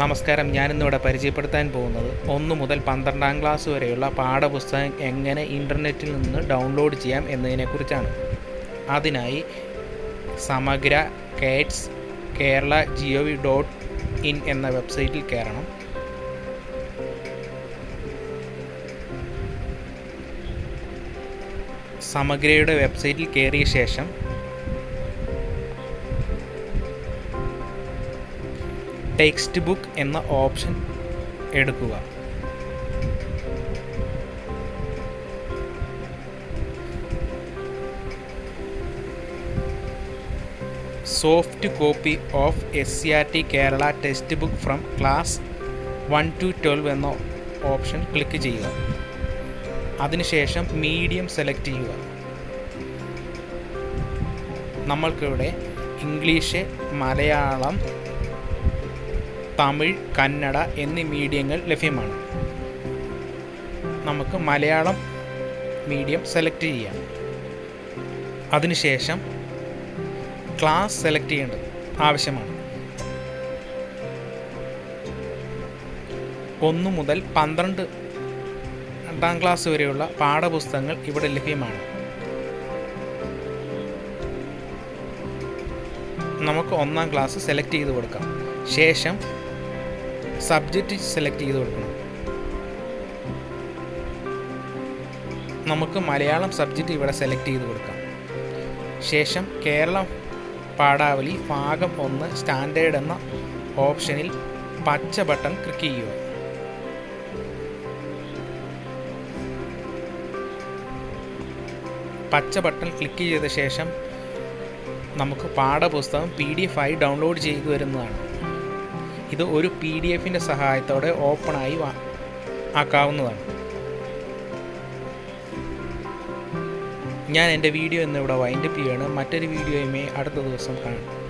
നമസ്കാരം ഞാനിന്നിവിടെ പരിചയപ്പെടുത്താൻ പോകുന്നത് ഒന്ന് മുതൽ പന്ത്രണ്ടാം ക്ലാസ് വരെയുള്ള പാഠപുസ്തകം എങ്ങനെ ഇൻ്റർനെറ്റിൽ നിന്ന് ഡൗൺലോഡ് ചെയ്യാം എന്നതിനെക്കുറിച്ചാണ് അതിനായി Samagra kites Kerala G O V dot in എന്ന വെബ്സൈറ്റിൽ കയറണം സമഗ്രയുടെ വെബ്സൈറ്റിൽ കയറിയ ശേഷം ടെക്സ്റ്റ് ബുക്ക് എന്ന ഓപ്ഷൻ എടുക്കുക soft copy of S C R T Kerala textbook from class one to twelve എന്ന ഓപ്ഷൻ ക്ലിക്ക് ചെയ്യുക അതിനുശേഷം മീഡിയം സെലക്ട് ചെയ്യുക നമ്മൾക്കിവിടെ ഇംഗ്ലീഷ് മലയാളം തമിഴ് കന്നഡ എന്നീ മീഡിയങ്ങൾ ലഭ്യമാണ് നമുക്ക് മലയാളം മീഡിയം സെലക്ട് ചെയ്യാം അതിനുശേഷം ക്ലാസ് സെലക്ട് ചെയ്യേണ്ടത് ആവശ്യമാണ് ഒന്ന് മുതൽ പന്ത്രണ്ട് രണ്ടാം ക്ലാസ് വരെയുള്ള പാഠപുസ്തകങ്ങൾ ഇവിടെ ലഭ്യമാണ് നമുക്ക് ഒന്നാം ക്ലാസ് സെലക്ട് ചെയ്ത് കൊടുക്കാം ശേഷം സബ്ജക്റ്റ് സെലക്ട് ചെയ്ത് കൊടുക്കണം നമുക്ക് മലയാളം സബ്ജക്റ്റ് ഇവിടെ സെലക്ട് ചെയ്ത് കൊടുക്കാം ശേഷം കേരളം പാഠാവലി ഭാഗം ഒന്ന് സ്റ്റാൻഡേർഡ് എന്ന ഓപ്ഷനിൽ പച്ച ബട്ടൺ ക്ലിക്ക് ചെയ്യുക പച്ച ബട്ടൺ ക്ലിക്ക് ചെയ്ത ശേഷം നമുക്ക് പാഠപുസ്തകം പി ഡി എഫ് ആയി ഡൗൺലോഡ് ചെയ്തു വരുന്നതാണ് ഇത് ഒരു പി ഡി എഫിൻ്റെ സഹായത്തോടെ ഓപ്പണായി ആക്കാവുന്നതാണ് ഞാൻ എൻ്റെ വീഡിയോ ഇന്നിവിടെ വൈൻഡപ്പ് ചെയ്യുകയാണ് മറ്റൊരു വീഡിയോയുമേ അടുത്ത ദിവസം കാണാം